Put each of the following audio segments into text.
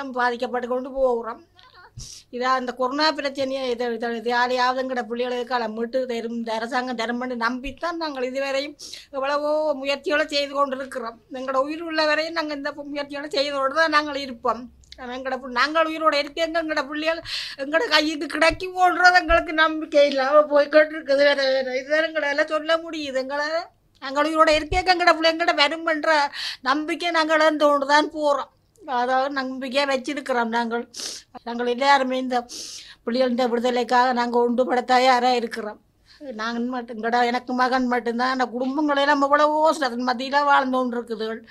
நாங்களும் பாதிக்கப்பட்டு கொண்டு போகிறோம் இதா இந்த கொரோனா பிரச்சனையை இதை இதை இது யாரையாவதுங்கிற பிள்ளைகளுக்கால மீட்டு தரும் இந்த அரசாங்கம் தரும் பண்ணி நம்பித்தான் நாங்கள் இதுவரையும் எவ்வளவோ முயற்சிகளை செய்து கொண்டிருக்கிறோம் எங்களோட உயிர் உள்ள வரையும் நாங்கள் இந்த முயற்சிகளை செய்தோடு தான் நாங்கள் இருப்போம் எங்களோட பு- நாங்கள் உயிரோட இருக்கேங்க எங்களோட பிள்ளைகள் எங்களோட கையுக்கு கிடைக்குமோன்றது எங்களுக்கு நம்பிக்கை இல்லாமல் போய்கிட்டு இருக்குது வேற வேற இது எங்களால் சொல்ல முடியுது எங்களால் நாங்கள் உயிரோட இருக்கேங்க எங்களோட பிள்ளைங்களோட வரும்ன்ற நம்பிக்கை நாங்கள் இழந்தோண்டு தான் போகிறோம் அதாவது நம்பிக்கையாக வச்சிருக்கிறோம் நாங்கள் நாங்கள் எல்லாருமே இந்த புள்ளிகளின் விடுதலைக்காக நாங்கள் ஒன்றுபட தயாராக இருக்கிறோம் நாங்கள் மட்டும் எங்கட எனக்கு மகன் மட்டும்தான் அந்த குடும்பங்களெல்லாம் எவ்வளவோ அதன் மத்தியில் வாழ்ந்து கொண்டிருக்குதுகள்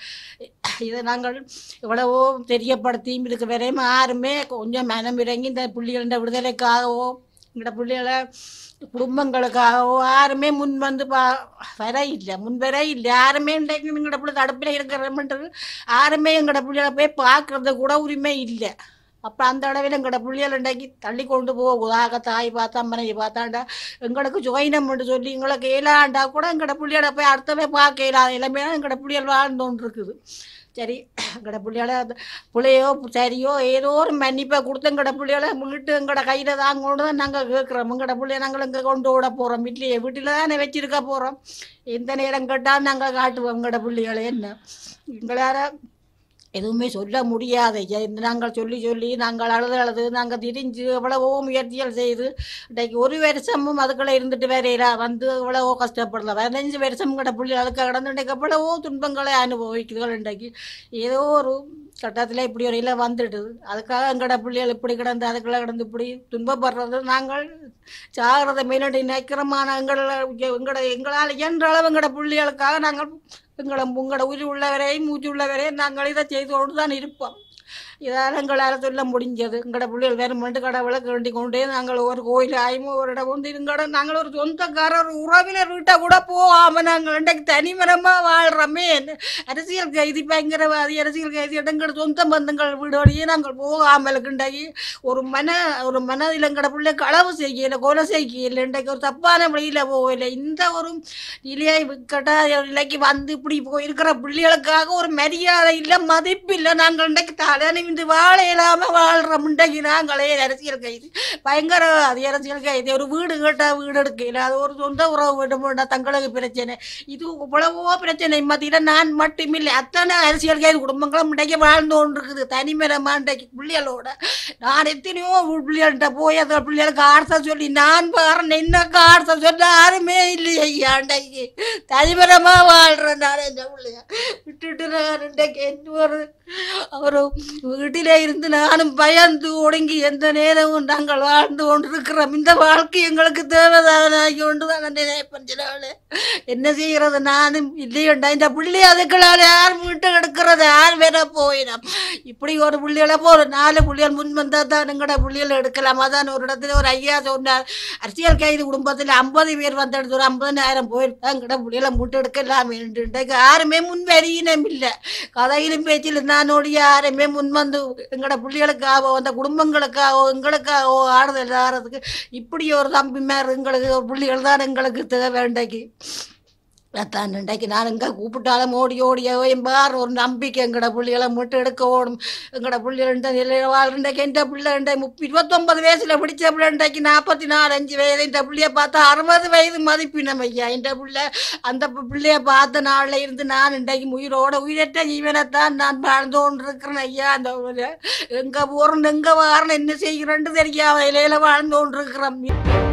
இதை நாங்கள் எவ்வளவோ தெரியப்படுத்தியும் இதுக்கு வரையும் யாருமே கொஞ்சம் மனம் இறங்கி இந்த புள்ளிகளின் விடுதலைக்காகவோ எங்களோட பிள்ளைகளை குடும்பங்களுக்காகவோ யாருமே முன் வந்து பா வர இல்லை முன் வர இல்லை யாருமே இன்றைக்கு எங்களோட பிள்ளை தடுப்பில் இருக்கிறன்றது யாருமே எங்களோட பிள்ளைகளை போய் பார்க்கறது கூட உரிமை இல்லை அப்போ அந்த அளவில் எங்களோட பிள்ளைகள் இன்றைக்கு தள்ளி கொண்டு போகுதாக தாய் பார்த்தா மனைவி பார்த்தாண்டா எங்களுக்கு ஜோயினம்னு சொல்லி எங்களுக்கு இயலாண்டா கூட எங்களோட பிள்ளைகளை போய் அடுத்தவே பார்க்க இயலாத எல்லாமே எங்களோட பிள்ளைகள் வாழ்ந்தோன்னு இருக்குது சரி எங்களோட பிள்ளைகளை அந்த பிள்ளையோ சரியோ ஏதோ ஒரு மன்னிப்பை கொடுத்து எங்களோட பிள்ளைகளை மீட்டு எங்களோட கையில் தான் கொண்டு தான் நாங்கள் கேட்குறோம் எங்களோட பிள்ளைய நாங்கள் இங்கே கொண்டு விட போகிறோம் வீட்லேயே வீட்டில் தானே வச்சிருக்க போகிறோம் எந்த நேரம் கேட்டால் நாங்கள் காட்டுவோம் எங்களோட பிள்ளைகளை என்ன எங்களால் எதுவுமே சொல்ல முடியாது எ- நாங்கள் சொல்லி சொல்லி நாங்கள் அழுது அழுது நாங்கள் திரிஞ்சு எவ்வளவோ முயற்சிகள் செய்து இன்றைக்கு ஒரு வருஷமும் அதுக்குள்ளே இருந்துட்டு வேறையில வந்து எவ்வளவோ கஷ்டப்படல பதினஞ்சு வருஷம் கிட்ட புள்ளி அதுக்கு கடந்து இன்றைக்கு எவ்வளவோ துன்பங்களை அனுபவிக்குதுகள் இன்றைக்கு ஏதோ ஒரு கட்டத்தில் இப்படி ஒரு இலை வந்துடுது அதுக்காக எங்கட பிள்ளைகள் இப்படி கிடந்து அதுக்குள்ள கிடந்து இப்படி துன்பப்படுறது நாங்கள் சாகிறத மீனடி நினைக்கிறமான எங்களை எங்களோட எங்களால் இயன்ற அளவு எங்களோட பிள்ளைகளுக்காக நாங்கள் எங்களை உங்களோட உயிர் உள்ளவரையும் மூச்சு உள்ளவரையும் நாங்கள் இதை செய்து கொண்டு தான் இருப்போம் இதால் எங்களால் சொல்ல முடிஞ்சது எங்களோட பிள்ளைகள் வேறு மண்டு கடவுளை வேண்டி கொண்டே நாங்கள் ஒரு கோயில் ஆயுமோ ஒரு இடம் வந்து இருங்கட நாங்கள் ஒரு சொந்தக்காரர் ஒரு உறவினர் வீட்டை கூட போகாமல் நாங்கள் இன்றைக்கு தனிமரமாக வாழ்கிறோமே அரசியல் கைதி பயங்கரவாதி அரசியல் கைதி எங்கள் சொந்த பந்தங்கள் வீடோடையே நாங்கள் போகாமல் இன்றைக்கு ஒரு மன ஒரு மனதில் எங்கட பிள்ளை களவு செய்யலை கொலை செய்யலை இன்றைக்கு ஒரு தப்பான வழியில் போகலை இந்த ஒரு நிலையை கட்டா நிலைக்கு வந்து இப்படி போயிருக்கிற பிள்ளைகளுக்காக ஒரு மரியாதை இல்லை மதிப்பு இல்லை நாங்கள் இன்றைக்கு தலைநிமிந்து வாழ இல்லாமல் வாழ்கிறோம் இன்றைக்கு நாங்களே அரசியல் கைது பயங்கரவாதி அரசியல் கைது ஒரு வீடு கேட்டால் வீடு எடுக்கல அது ஒரு சொந்த உறவு வேண்டும் வேண்டாம் தங்களுக்கு பிரச்சனை இது இவ்வளவோ பிரச்சனை மத்தியில் நான் மட்டுமில்லை அத்தனை அரசியல் கைது குடும்பங்களும் இன்றைக்கு வாழ்ந்து கொண்டிருக்குது தனிமரமா இன்றைக்கு பிள்ளைகளோட நான் எத்தனையோ பிள்ளைகள்கிட்ட போய் அந்த பிள்ளைகளுக்கு ஆர்த்த சொல்லி நான் பாருன்னு என்ன ஆர்த்த சொல்ல யாருமே இல்லையே ஐயா இன்றைக்கு தனிமரமா வாழ்றேன் நான் இந்த பிள்ளைய விட்டுட்டு நான் இன்றைக்கு என்ன ஒரு ஒரு வீட்டிலே இருந்து நானும் பயந்து ஒடுங்கி எந்த நேரமும் நாங்கள் வாழ்ந்து கொண்டிருக்கிறோம் இந்த வாழ்க்கை எங்களுக்கு தேவைதானாகி கொண்டு தான் நினைப்பேன் சில வேளை. என்ன செய்கிறது நானும் இல்லையண்டா இந்த பிள்ளை அதுக்களால் யார் வீட்டை எடுக்கிறது யார் வேற போயிடும் இப்படி ஒரு பிள்ளைகளை போ ஒரு நாலு பிள்ளைகள் முன் வந்தால் தான் எங்களோட பிள்ளைகள் எடுக்கலாம் அதான் ஒரு இடத்துல ஒரு ஐயா சொன்னார் அரசியல் கைது குடும்பத்தில் ஐம்பது பேர் வந்தெடுத்து ஒரு ஐம்பதனாயிரம் போயிருந்தா எங்கட பிள்ளைகளை மூட்டை எடுக்கலாம் இன்றைக்கு யாருமே முன் வரியினம் இல்லை கதையிலும் பேச்சில் நானோடி யாருமே முன் வந்து எங்களோட பிள்ளைகளுக்காகவோ அந்த குடும்பங்களுக்காகவோ எங்களுக்காகவோ ஆறுதல் ஆறதுக்கு இப்படி ஒரு தம்பி மேர் எங்களுக்கு ஒரு பிள்ளைகள் தான் எங்களுக்கு தேவை இன்றைக்கு அதான் இன்றைக்கு நான் எங்கே கூப்பிட்டாலும் ஓடி ஓடியோ எம்பார் ஒரு நம்பிக்கை எங்கட பிள்ளைகளை மட்டும் எடுக்க ஓடும் எங்கட பிள்ளைகள் நிலையில் வாழ்றேன் எந்த பிள்ளை முப்பது இருபத்தொன்பது வயசில் பிடிச்ச பிள்ளை இன்றைக்கு நாற்பத்தி நாலு அஞ்சு வயது இந்த பிள்ளைய பார்த்தா அறுபது வயது மதிப்பினம் ஐயா இந்த பிள்ளை அந்த பி- பிள்ளைய பார்த்த நாளில் இருந்து நான் இன்றைக்கு உயிரோட உயிரற்ற ஜீவனைத்தான் நான் வாழ்ந்து கொண்டிருக்கிறேன் ஐயா அந்த எங்கே போகிறேன் எங்கே வாரேன் என்ன செய்கிறேன்னு தெரியாத இலையில வாழ்ந்து கொண்டிருக்கிறேன்